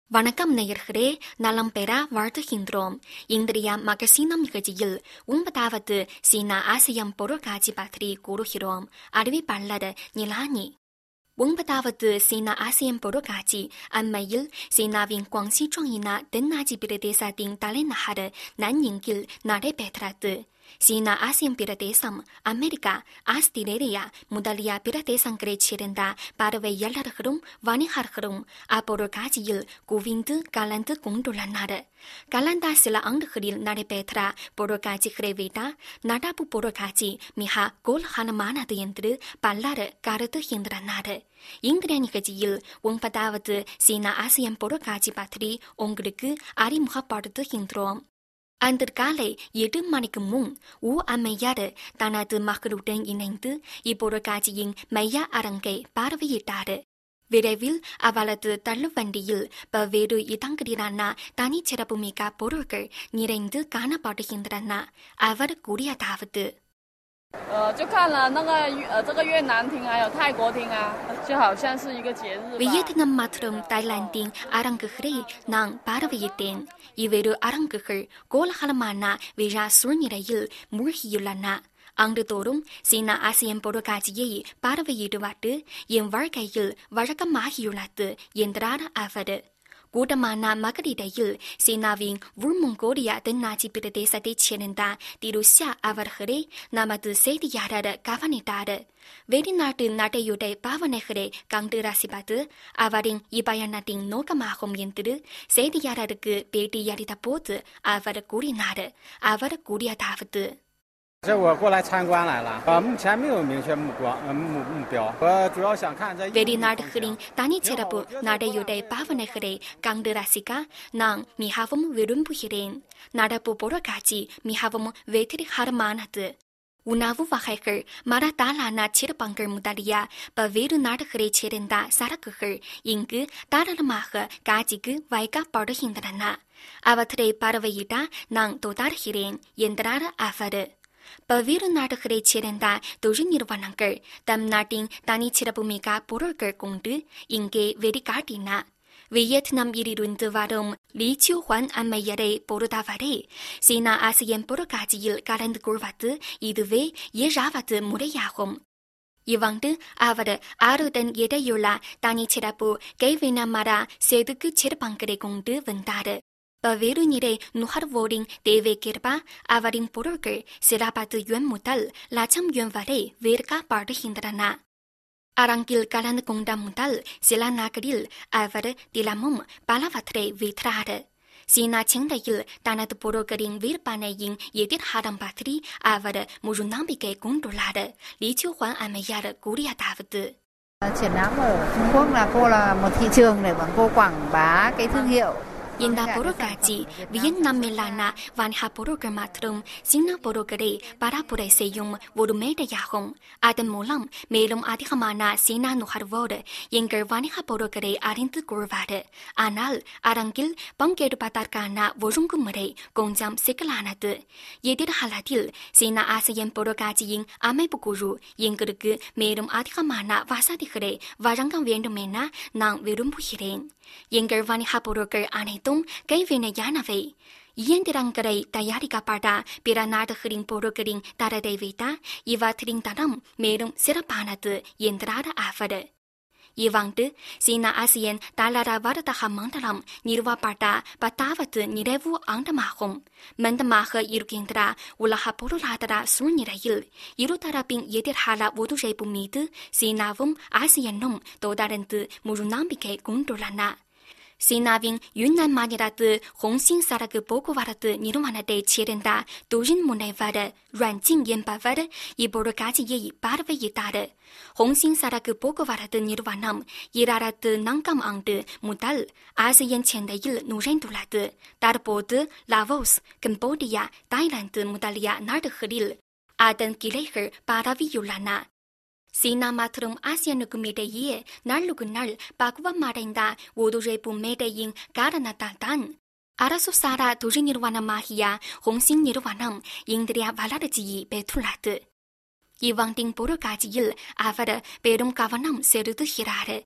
வணக்கம் நேயர்களே நலம் பெற வாழ்த்துகின்றோம் இன்றைய மகசீனம் நிகழ்ச்சியில் ஒன்பதாவது சீனா ஆசியம் பொருட்காட்சி பற்றி கூறுகிறோம் அறிவிப்பாளர் நிலானி ஒன்பதாவது சீனா ஆசியம் பொருட்காட்சி அண்மையில் சீனாவின் குவாங்சி ஜோயின தென்னாட்சி பிரதேசத்தின் தலைநகர் நன்யிங்கில் நடைபெற்றது சீனா ஆசியம் பிரதேசம் அமெரிக்கா ஆஸ்திரேலியா முதலிய பிரதேசங்களைச் சேர்ந்த பார்வையாளர்களும் வணிகர்களும் அப்பொருட்காட்சியில் குவிந்து கலந்து கொண்டுள்ளனர் கலந்த சில ஆண்டுகளில் நடைபெற்ற பொருட்காட்சிகளை விட நடப்பு பொருட்காட்சி மிக கோல்கலமானது என்று பலர் கருதுகின்றனர் இன்றைய நிகழ்ச்சியில் ஒன்பதாவது சீனா ஆசியம் பொருட்காட்சி பற்றி உங்களுக்கு அறிமுகப்படுத்துகின்றோம் அன்று காலை எட்டு மணிக்கு முன் ஊ அம்மையார் தனது மகளுடன் இணைந்து இப்பொருட்காட்சியின் மைய அரங்கை பார்வையிட்டார் விரைவில் அவளது தள்ளுவண்டியில் பல்வேறு இடங்களிலான தனிச்சிறப்புமிக்க பொருட்கள் நிறைந்து காணப்படுகின்றன அவர் கூறியதாவது 呃，就看了那个呃这个越南厅还有泰国厅啊，就好像是一个节日吧。 வியட்நாம் மற்றும் தாய்லாந்தின் அரங்குகளை நான் பார்வையிட்டேன் இவ்விரு அரங்குகள் கோலாகலமான விழா சூழ்நிலையில் மூழ்கியுள்ளன ஆண்டுதோறும் சீனா ஆசியம் பொருட்காட்சியை பார்வையிடுவது என் வாழ்க்கையில் வழக்கமாகியுள்ளது என்றார் அவர் கூட்டமான மக்களிடையில் சீனாவின் உள்மொங்கோலிய தென்னாட்சி பிரதேசத்தைச் சேர்ந்த திருஷா அவர்களே நமது செய்தியாளர் கவனித்தார் வெளிநாட்டு நடையுடை பாவனைகளை கண்டு ரசிப்பது அவரின் இப்பயணத்தின் நோக்கமாகும் என்று செய்தியாளருக்கு பேட்டியளித்த போது அவர் கூறினார் அவர் கூறியதாவது 这我过来参观来了，呃，目前没有明确目光，呃目目标。我主要想看这。 வெளிநாடுகளின் தனிச்சிறப்பு நடையுடை பாவனைகளை கண்டு ரசிக்க நான் மிகவும் விரும்புகிறேன் நடப்பு பொருட்காட்சி மிகவும் வெற்றிகரமானது உணவு வகைகள் மரத்தாலான சிறப்பங்கள் முதலிய பல்வேறு நாடுகளைச் சேர்ந்த சரக்குகள் இங்கு தாராளமாக காட்சிக்கு வைக்கப்படுகின்றன அவற்றை பார்வையிட நான் தொடர்கிறேன் என்றார் அவர் பல்வேறு நாடுகளைச் சேர்ந்த தொழில் நிறுவனங்கள் தம் நாட்டின் தனிச்சிறப்புமிக்க பொருட்கள் கொண்டு இங்கே வெளிக்காட்டின வியட்நாமிலிருந்து வரும் லீ சியூஹுவான் அம்மையரை பொறுத்தவரை சீனா ஆசியன் பொருட்காட்சியில் கலந்து கொள்வது இதுவே ஏழாவது முறையாகும் இவ்வாண்டு அவர் ஆறுடன் இடையுள்ள தனிச்சிறப்பு கைவின மர செதுக்கு சிறப்பங்களை கொண்டு வந்தார் பல்வேறு நிறை நுகர்வோரின் தேவைக்கேற்ப அவரின் பொருட்கள் சில பத்து யுவான் முதல் லட்சம் யுவான் வரை விற்கப்படுகின்றன அரங்கில் கலந்து கொண்ட முதல் சில நாட்களில் அவர் தினமும் பலவற்றை விற்றார் சீனா சந்தையில் தனது பொருட்களின் விற்பனையின் எதிர்காலம் பற்றி அவர் முழு நம்பிக்கை கொண்டுள்ளார் லீ சியூஹுவான் அம்மையார் கூறியதாவது triển lãm ở Trung Quốc là cô là một thị trường để mà cô quảng bá cái thương hiệu இந்த பொருட்காட்சி வியட்நாமிலான வணிக பொருட்கள் மற்றும் சீன பொருட்களை பராப்புரை செய்யும் ஒரு மேடையாகும் அதன் மூலம் மேலும் அதிகமான சீனா நுகர்வோர் எங்கள் வணிக பொருட்களை அறிந்து கொள்வார் ஆனால் அரங்கில் பங்கெடுப்பதற்கான ஒழுங்குமுறை கொஞ்சம் சிக்கலானது எதிர்காலத்தில் சீனா ஆசியன் பொருட்காட்சியின் அமைப்பு குழு எங்களுக்கு மேலும் அதிகமான வசதிகளை வழங்க வேண்டும் என நான் விரும்புகிறேன் எங்கள் வணிக பொருட்கள் அனைத்தும் கைவினையானவை இயந்திரங்களை தயாரிக்கப்பட்ட பிற நாடுகளின் பொருட்களின் தரத்தை விட இவற்றின் தரம் மேலும் சிறப்பானது என்றார் அவர் இவ்வாண்டு சீனா ஆசியன் தாளர வர்த்தக மண்டலம் நிறுவப்பட்ட பத்தாவது நிறைவு ஆண்டமாகும் மந்தமாக இருக்கின்ற உலக பொருளாதார சூழ்நிலையில் இருதரப்பின் எதிர்கால ஒத்துழைப்பு மீது சீனாவும் ஆசியனும் தொடர்ந்து முழு நம்பிக்கை கொண்டுள்ளன சீனாவின் யுன்னான் மாநிலத்து ஹொங்சிங் சரக்கு போக்குவரத்து நிறுவனத்தைச் சேர்ந்த தொழில் முனைவர் ருவான்ஜிங் என்பவர் இப்பொருட்காட்சியை பார்வையிட்டார் ஹொங்சிங் சரக்கு போக்குவரத்து நிறுவனம் இரண்டாயிரத்து நான்காம் ஆண்டு முதல் ஆசியன் சந்தையில் நுழைந்துள்ளது தற்போது லாவோஸ் கம்போடியா தாய்லாந்து முதலிய நாடுகளில் அதன் கிளைகள் பரவியுள்ளன சீனா மற்றும் ஆசியனுக்கும் இடையே நாளுக்கு நாள் பக்குவமடைந்த ஒத்துழைப்பு மேடையின் காரணத்தால் தான் அரசு சாரா தொழில் நிறுவனமாகிய ஹொங்சிங் நிறுவனம் இந்திய வளர்ச்சியை பெற்றுள்ளது இவ்வாண்டின் பொருட்காட்சியில் அவர் பெரும் கவனம் செலுத்துகிறார்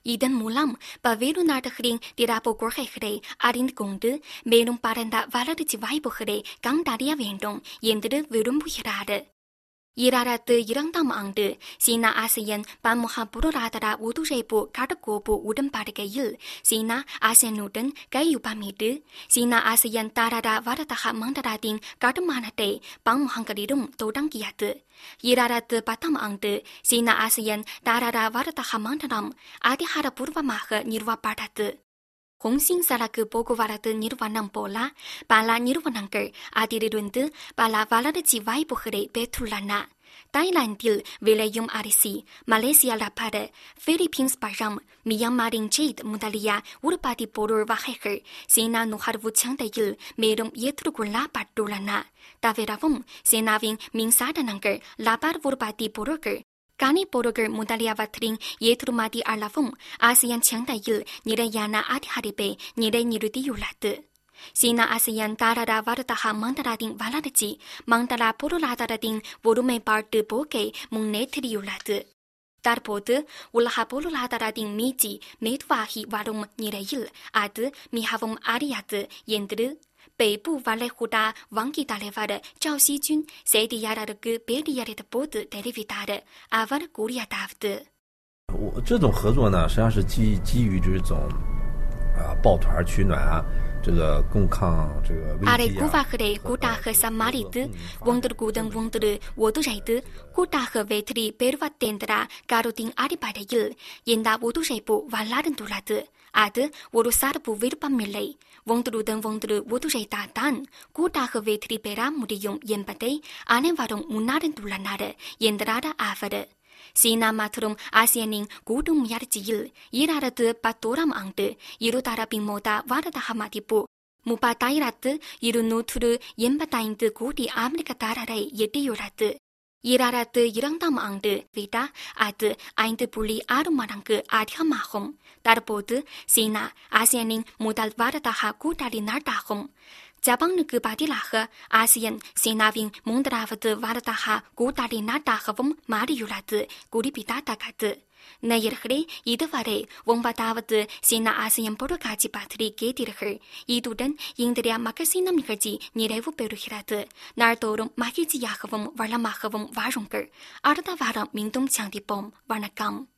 இதன் மூலம் பல்வேறு நாடுகளின் திராப்பு கொள்கைகளை அறிந்து கொண்டு மேலும் பரந்த வளர்ச்சி வாய்ப்புகளை கண்டறிய வேண்டும் என்று விரும்புகிறார் இரண்டாயிரத்து இரண்டாம் ஆண்டு சீனா ஆசியன் பன்முக பொருளாதார ஒத்துழைப்பு கடற்கோப்பு உடன்படிக்கையில் சீனா ஆசியனுடன் கையொப்பமிட்டு சீனா ஆசியன் தாராள வர்த்தக மண்டலத்தின் கட்டுமானத்தை பன்முகங்களிலும் தொடங்கியது இரண்டாயிரத்து பத்தாம் ஆண்டு சீனா ஆசியன் தாராள வர்த்தக மண்டலம் அதிகாரப்பூர்வமாக நிறுவப்பட்டது ஹொங்சிங் சரக்கு போக்குவரத்து நிறுவனம் போல பல நிறுவனங்கள் அதிலிருந்து பல வளர்ச்சி வாய்ப்புகளை பெற்றுள்ளன தாய்லாந்தில் விளையும் அரிசி மலேசியா ரப்பர் பிலிப்பீன்ஸ் பழம் மியான்மரின் ஜெய்த் முதலிய உற்பத்தி பொருள் வகைகள் சீனா நுகர்வு சந்தையில் மேலும் ஏற்றுக்கொள்ளப்பட்டுள்ளன தவிரவும் சீனாவின் மின்சாதனங்கள் ரப்பர் உற்பத்தி பொருட்கள் கனிப்பொருட்கள் முதலியவற்றின் ஏற்றுமதி அளவும் ஆசியான் சந்தையில் நிலையான அதிகரிப்பை நிலைநிறுத்தியுள்ளது சீனா ஆசியான் தாராள வர்த்தக மண்டலத்தின் வளர்ச்சி மண்டல பொருளாதாரத்தின் ஒருமைப்பாட்டு போக்கை முன்னேற்றியுள்ளது தற்போது உலக பொருளாதாரத்தின் மீட்சி மெதுவாகி வரும் நிலையில் அது மிகவும் அரியாது என்று 北部வளைகுடா வங்கி தலைவர்赵锡军 செய்தியாளருக்கு பேட்டியளித்த போது தெரிவித்தார் அவர் கூறியதாவது 我这种合作呢，实际上是基基于这种啊抱团取暖啊，这个共抗这个危 அரை 机啊。 கூவாகளை கூட்டாக சமாளித்து ஒன்று கூதம் ஒன்று ஒத்துழைத்து கூட்டாக வெற்றி பெறுவதென்ற கருத்தின் அடிப்படையில் இந்த ஒத்துழைப்பு வளர்ந்துள்ளது அது ஒரு சார்பு விருப்பமில்லை ஒன்றுடன் ஒன்று ஒத்துழைத்தால்தான் கூட்டாக வெற்றி பெற முடியும் என்பதை அனைவரும் உணர்ந்துள்ளனர் என்றார் அவர் சீனா மற்றும் ஆசியனின் கூட்டு முயற்சியில் ஈராயிரத்து பத்தோராம் ஆண்டு இருதரப்பின் மொத்த வர்த்தக மதிப்பு முப்பத்தாயிரத்து இருநூற்று எண்பத்தைந்து கோடி அமெரிக்க டாலரை எட்டியுள்ளது ஈராயிரத்து இரண்டாம் ஆண்டு விட அது ஐந்து புள்ளி ஆறு மடங்கு அதிகமாகும் தற்போது சீனா ஆசியனின் முதல் வர்த்தக கூட்டாளி நாடாகும் ஜப்பானுக்கு பதிலாக ஆசியன் சீனாவின் மூன்றாவது வர்த்தக கூட்டாளி நாடாகவும் மாறியுள்ளது குறிப்பிடத்தக்கது நேயர்களே இதுவரை ஒன்பதாவது சீனா ஆசியம் பொருட்காட்சி பற்றி கேட்டீர்கள் இதுடன் இன்றைய மகசீனம் நிகழ்ச்சி நிறைவு பெறுகிறது நாள்தோறும் மகிழ்ச்சியாகவும் வளமாகவும் வாழுங்கள் அடுத்த வாரம் மீண்டும் சந்திப்போம் வணக்கம்